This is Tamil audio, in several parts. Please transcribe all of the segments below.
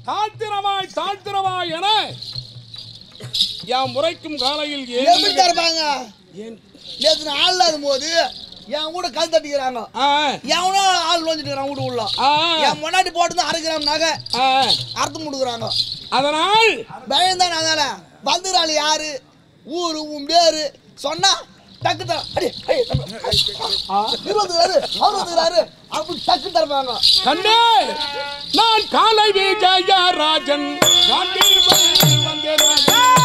தாழ்த்திரவாய் தாழ்த்திரவாய் என யாம் உரைக்கும் காலையில் ஏன் எப்படி தருப்பாங்க ஏன் நேற்று நான் ஆள் இல்லாத போது என் கூட கல் தட்டிக்கிறாங்க ஆ எவனோ ஆள் நோஞ்சிட்டு வீட்டு உள்ள ஆ என் முன்னாடி போட்டு அரை கிராம் நகை ஆ அறுத்து கொடுக்குறாங்க அதனால் பயம் தான் அதனால வந்துறாள் யாரு ஊரு உன் பேரு சொன்னா டக்கு தான் அடி அடி, ஆ, இவர் வந்துக்கிறாரு அவர் வந்துக்கிறாரு அப்படி டக்கு தருப்பாங்க கண்டே நான் காலை விஜய ராஜன் காட்டில் வந்தேன்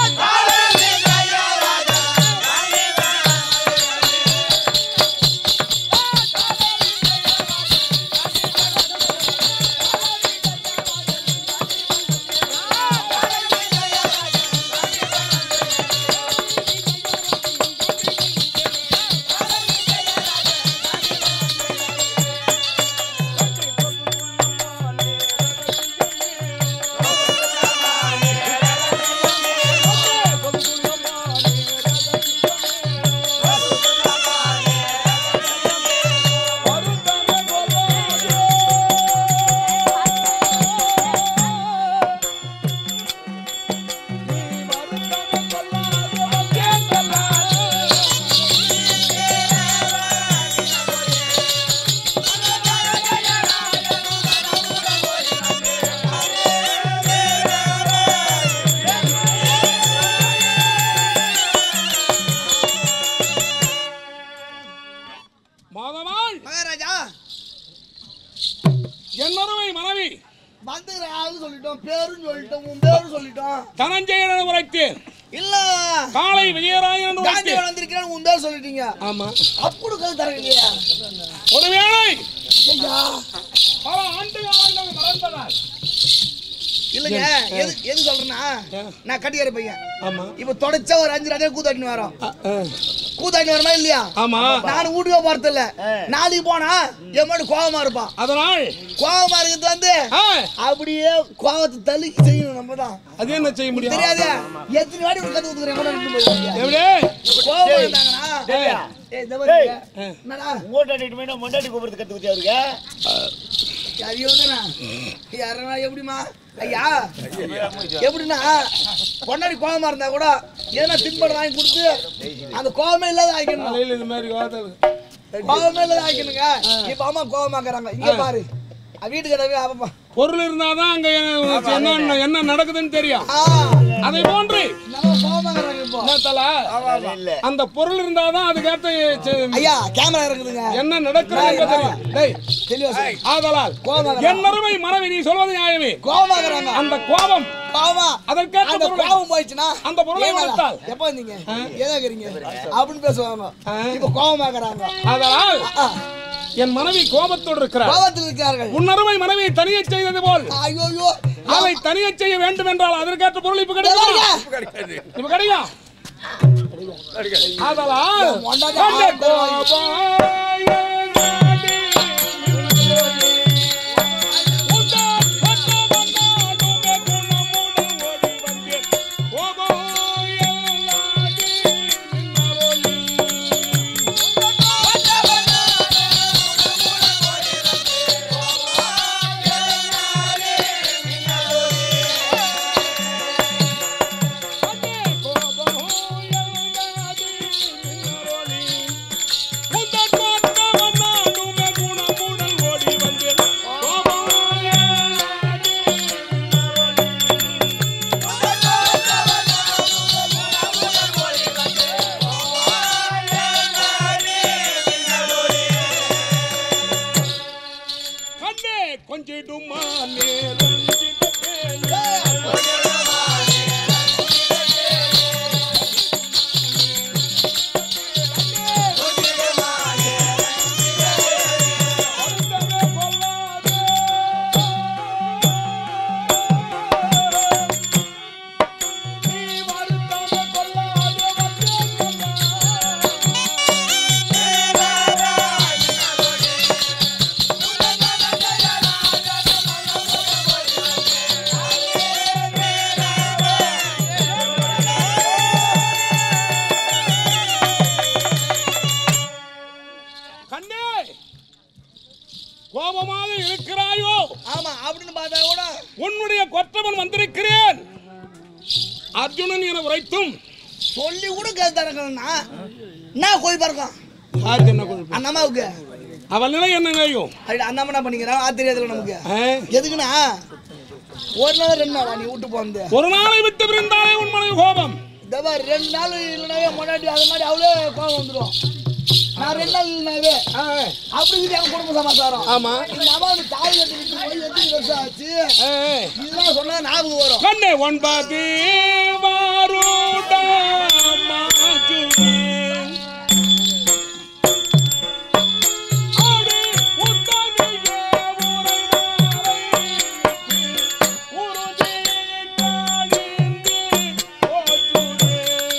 மாதவாள் மகாராஜா என்னொருமை மனைவி வந்துக்கிற ஆளு சொல்லிட்டோம் பேரும் சொல்லிட்டோம் உன் பேரும் சொல்லிட்டோம் தனஞ்சயன் உரைத்தேன் இல்ல காலை விஜயராயன் காந்தி உரைத்தேன் வளர்ந்துருக்கிறேன் உன் பேர் சொல்லிட்டீங்க ஆமா அப்படி கல் தர இல்லையா ஒருவேளை ஐயா பல ஆண்டு காலங்கள் மறந்ததால் இல்லைங்க எது எது சொல்றேன்னா ஏன்? நான் கட்டிக்கிற பையன் ஆமா இப்ப தொடச்சா ஒரு அஞ்சு ராஜா கூத்தாட்டின்னு வரோம் அ, அ. கூத்தாட்டின்னு வரமா இல்லையா ஆமா நானும் வீட்டுக்கே போறது இல்ல நாளைக்கு போனா என் மட்டும் கோவமா இருப்பான் அதனால் கோவமா இருக்கிறது வந்து ஆ, அப்படியே கோவத்தை தள்ளி செய்யணும் நம்ம தான் அது என்ன செய்ய முடியும் தெரியாது எத்தனை வாட்டி ஒரு கத்து கொடுக்குறேன் கூட நின்று போயிருக்கீங்க எப்படி கோவமா இருந்தாங்கன்னா ஏய், ஏய், இந்த பாருங்க. என்னடா மூட்டை அடிட்டு மொண்டாட்டி கூப்பிடுறது கத்து குத்தி அவருக்கு ஐயோ தானே யாரா எப்படிமா ஐயா எப்படின்னா பொண்டாடி கோவமா இருந்தா கூட எதனா தின்படம் வாங்கி கொடுத்து அந்த கோவமே இல்லாத ஆகிக்கணும் காலையில் இது மாதிரி வாதல் கோவமே இல்லாத ஆகிக்கணுங்க இப்ப அம்மா கோவமாக்குறாங்க இங்க பாரு அஹ் வீட்டுக்கு கதவே அப்பா பொருள் இருந்தாதான் அங்க என்ன என்ன நடக்குதுன்னு தெரியும் ஆ அதை போன்று நம்ம கோவமாக்குறாங்க இப்போ என்ன தல இல்ல அந்த பொருள் இருந்தாதான் அதுக்கேற்ற செ- ஐயா கேமரா இருக்குதுங்க என்ன நடக்கிறது என்பது தெரியும் டேய், தெளிவா சொல்லு. ஆதலால் கோபம் என் அருமை மனைவி நீ சொல்வது நியாயமே கோவமாக்குறாங்க அந்த கோபம் கோவமா அதற்கேற்ற அந்த பொருளை- கோவம் போயிடுச்சுன்னா அந்த பொருளை ஏன் வேலை? வளர்த்தால். எப்ப வந்தீங்க ஏதா இருக்கிறீங்க அப்படின்னு பேசுவாங்க ஆ. இப்ப கோவமாக்குறாங்க அதனால் ஆ, என் மனைவி கோபத்தோடு இருக்கிறார் கோவத்தில் இருக்கிறார்கள் உன் அருமை மனைவியை தனியே செய்தது போல் ஐயோ ஐயோ அதை தனியே செய்ய வேண்டும் என்றால் அதற்கேற்ற பொருள் இப்ப கிடைக்குமா இப்ப கிடைக்கும் அதனால் என் மொண்டாட்டி அந்த ஆட்டம் கோபாய நாடி உந்தார் பட்டவனாடுமே குணமுடன் ஓடி வந்தேன். கோபாய நாடி நின்னருளி. அடே கோபாய நாடி நின்னருளி. உந்தார் பட்டவனாடுமே குணமுடன் ஓடி வந்தேன். கோபாய நாடி நின்னருளி. கண்ணே கொஞ்சிடுமா நேரம் என்னுடைய கொற்றவன் வந்திருக்கிறேன் அர்ஜுனன் என உரைத்தும் சொல்லி கூட கேட்டாருங்கண்ணா என்ன கோயில் பறக்கும் யாருக்கு என்ன கொழுப்பு? அந்த அம்மாவுக்கு அவள் நிலை என்னங்கையும் அப்படி அந்த அம்மா என்ன பண்ணிக்கிறான் அது தெரியாதுல்ல நமக்கு ஆ? எதுக்குண்ணா ஒரு நாள் ரெண்டு நாளா நீ விட்டு போந்து ஒரு நாளை விட்டு பிரிந்தாலே உன் மனைவி கோபம் இந்த மாதிரி ரெண்டு நாள் இல்லைனாவே முன்னாடி அது மாதிரி அவ்வளோ கோவம் வந்துடும் நான் ரெண்டு நாள் இல்லைனாவே ஆ, அப்படி இது என் குடும்ப சமாச்சாரம் ஆமா இந்த அம்மாவுக்கு தாய் கட்டி விட்டு போய் எத்தனை வருஷம் ஆச்சு ஆ, இதெல்லாம் சொன்னா ஞாபகம் வரும் கண்ணே ஒன்பது வாரோடா மாஜுவே. ஆடி உத்தமியே உறைவாரை உறுதி தாழிந்து போற்றுவே.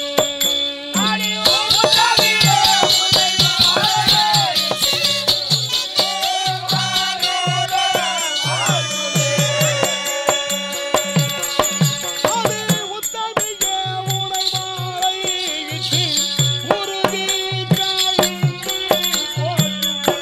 ஆடி உத்தமியே உறைவாரை இட்டு உறுதி தாழிந்து போற்றுவே.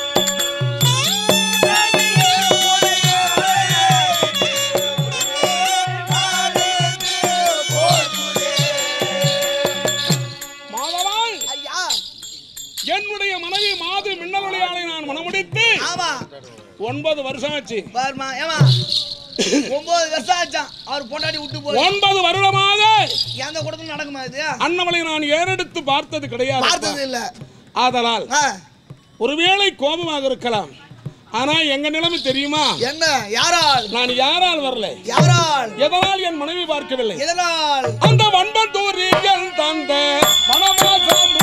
மாதவாள் ஐயா என்னுடைய மனைவி மாது மின்னவழியாளை நான் மனமுடித்து ஆமா ஒன்பது வருஷம் ஆச்சு பாருமா ஏமா ஒன்பது வருஷம் ஆச்சான் அவர் பொண்டாட்டி விட்டு போய் ஒன்பது வருடமாக எந்த குடத்துல நடக்குமா இது அண்ணவளை நான் ஏறெடுத்து பார்த்தது கிடையாது பார்த்தது இல்ல ஆதலால் ஆ, ஒருவேளை கோபமாக இருக்கலாம் ஆனா எங்க நிலைமை தெரியுமா என்ன யாரால் நான் யாரால் வரல யாரால் எதனால் என் மனைவி பார்க்கவில்லை எதனால் அந்த வன்பத்தூரியல் தந்த வனவாசம்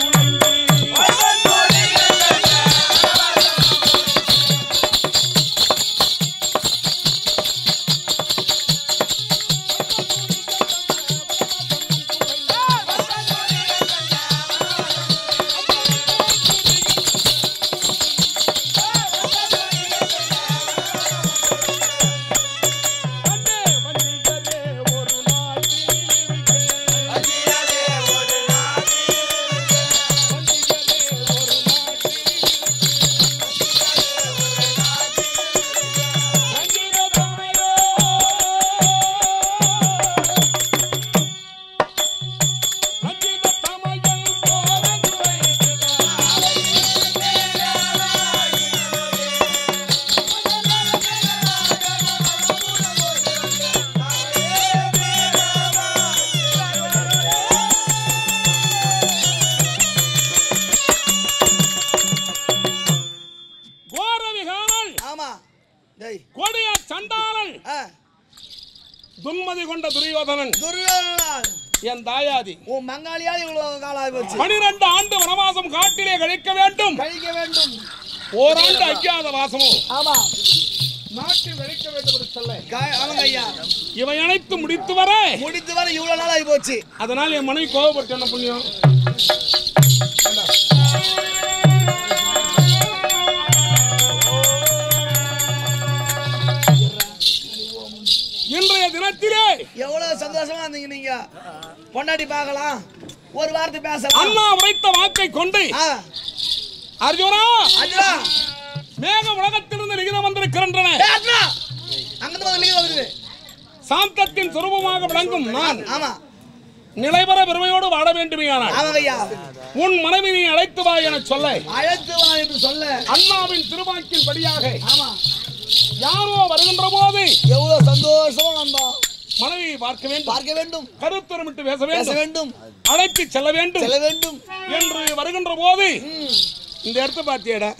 ஒரு நாள் கோரவிகாரல் ஆமா டேய் கொடிய சண்டாளன் ஆ, துன்மதி கொண்ட துரியோதனன் துரியோதனால் என் தாயாதி உன் மங்காளியால் இவ்வளவு காலம் ஆகி போச்சு பனிரெண்டு ஆண்டு வனவாசம் காட்டிலே கழிக்க வேண்டும் கழிக்க வேண்டும் ஓராண்டு அஜ்ஞாத வாசமும் ஆமா நாட்டில் கழிக்க வேண்டும் என்று சொல்ல கா- ஆமாங்க ஐயா இவை அனைத்து முடித்து வர முடித்து வர இவ்வளவு நாள் ஆகி போச்சு அதனால் என் மனைவி கோபப்பட்டு என்ன புண்ணியம் இன்றைய தினத்திலே எவ்வளவு சந்தோஷமா இருந்தீங்க நீங்க பொண்டாட்டி பார்க்கலாம் ஒரு வார்த்தை பேசலாம் அண்ணா உரைத்த வாக்கை கொண்டு ஆ, அர்ஜுனா அண்ணா மேக உலகத்திலிருந்து லிகிதம் வந்திருக்கின்றன ஏய், அண்ணா அங்கிருந்து வந்து வெளியே வருது சாந்தத்தின் சுரூபமாக விளங்கும் நான் ஆமா நிலைபெற பெருமையோடு வாழ வேண்டுமையானால் ஆமாங்க ஐயா உன் மனைவி நீ அழைத்து வா என சொல்ல அழைத்து வா என்று சொல்ல அண்ணாவின் திருவாக்கின் படியாக ஆமா யாரோ வருகின்ற போது எவ்வளவு சந்தோஷமா வந்தோம் மனைவியை பார்க்க வேண்டும் பார்க்க வேண்டும் கருத்துரமிட்டு பேச பேச வேண்டும் வேண்டும் அழைத்து செல்ல வேண்டும் செல்ல வேண்டும் என்று வருகின்ற போது ம். இந்த இடத்த பார்த்தியடா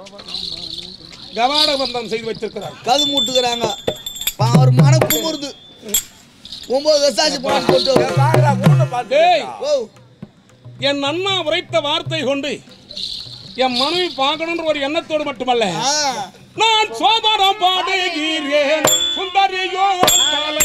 கவாட பந்தம் செய்து வைத்திருக்கிறார் கது மூட்டுக்கிறாங்க பா- அவர் மன குமுறுது ஒன்பது வருஷம் ஆச்சு போட்டு போட்டு டேய் ஓ என் அண்ணா உரைத்த வார்த்தை கொண்டு என் மனைவி பார்க்கணுன்ற ஒரு எண்ணத்தோடு மட்டுமல்ல ஆ நான் சோதரம் பாடுகிறேன் சுந்தரியோ தலை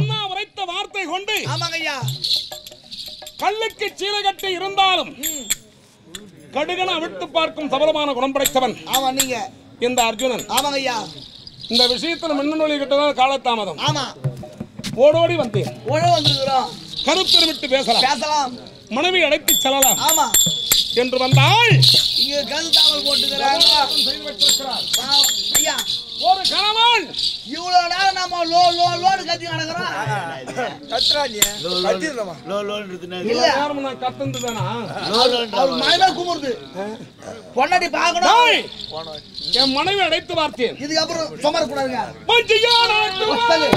அண்ணா உரைத்த வார்த்தை கொண்டு ஆமாங்க ஐயா கல்லுக்கு சீலை கட்டி இருந்தாலும் ம். கடுகன அவிழ்த்து பார்க்கும் சபலமான குணம் படைத்தவன் ஆமா நீங்க இந்த அர்ஜுனன் ஆமாங்க ஐயா இந்த விஷயத்துல மின்னொலி கிட்டதான் காலதாமதம் ஆமா ஓடோடி வந்தேன் உழவு வந்துருக்கிறோம் கருத்தெருமிட்டு பேசலாம் பேசலாம் மனைவி அழைத்து செல்லலாம் ஆமா என்று வந்தால் இங்க கல் தாவல் போட்டுக்கிறாங்க பாவம். ஐயா ஒரு கணவன் இவ்வளவு நேரம் நம்ம லோ லோ லோடு கத்தி நடக்கிறோம் லோ லோன்னு இருக்குன்னா இல்ல நேரம் நான் கத்துந்துதானா லோ லோன்ற அவர் மனைவி குமுறுது பொண்டாட்டி பார்க்கணும் டேய், என் மனைவி அழைத்து பார்த்தேன் இதுக்கப்புறம் சுமர கூடாதுங்க மஞ்சியான தள்ளு.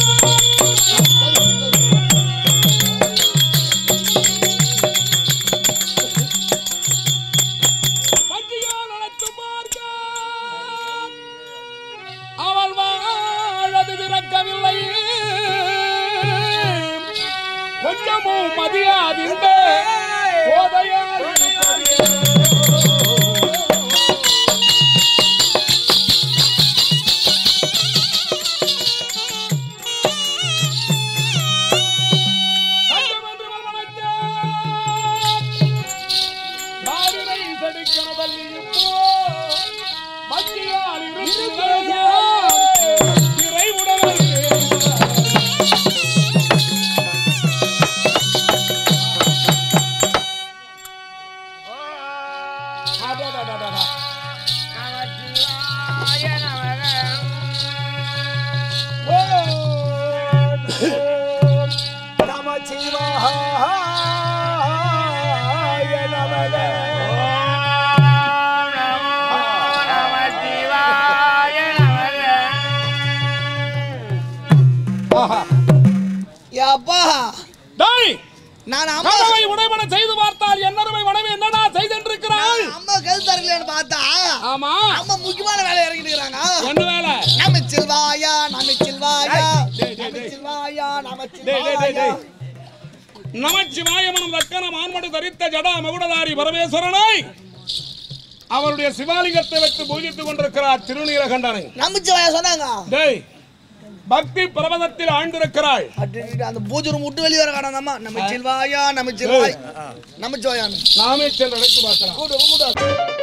மஞ்சியால் அழைத்து பார்க்க அவள் வாழது திறக்கவில்லை கொஞ்சமும் மதியாதிந்த போதையால் சட்டமன்ற நாவினை சடிக்கிறதல்லி இப்போ மத்தியால் இருக்கிறதா திரை உடலை அப்பா டேய் நான் அம்மா கதவை உடைபட செய்து பார்த்தால் என்னருமை மனைவி என்னடா செய்தென்றிருக்கிறாள் அம்மா கல் தரலையான்னு பார்த்தா ஆமா அம்மா முக்கியமான வேலை இறங்கிட்டு இருக்கிறாங்க என்ன வேலை நமச்சில்வாயா நமச்சில்வாயா டேய், டேய், டேய். நமச்சில்வாயா டேய், டேய், டேய், நமச்சில்வாயா டேய். நமச்சிவாயமனம் தக்கன மான்மடு தரித்த ஜடா மகுடதாரி பரமேஸ்வரனை அவருடைய சிவாலிங்கத்தை வைத்து பூஜித்துக் கொண்டிருக்கிறார் திருநீலகண்டனை நமச்சிவாயா சொன்னாங்க டேய் பக்தி பிரபதத்தில் ஆழ்ந்திருக்கிறாள் அட்டு அந்த பூஜை ரூம் விட்டு வெளியே வர காணாம் அம்மா நமச்சில்வாயா நமச்சில்வாய் நமச்சிவாயான்னு நாமே சென்று அழைத்து பார்க்கலாம் கூடு கூடு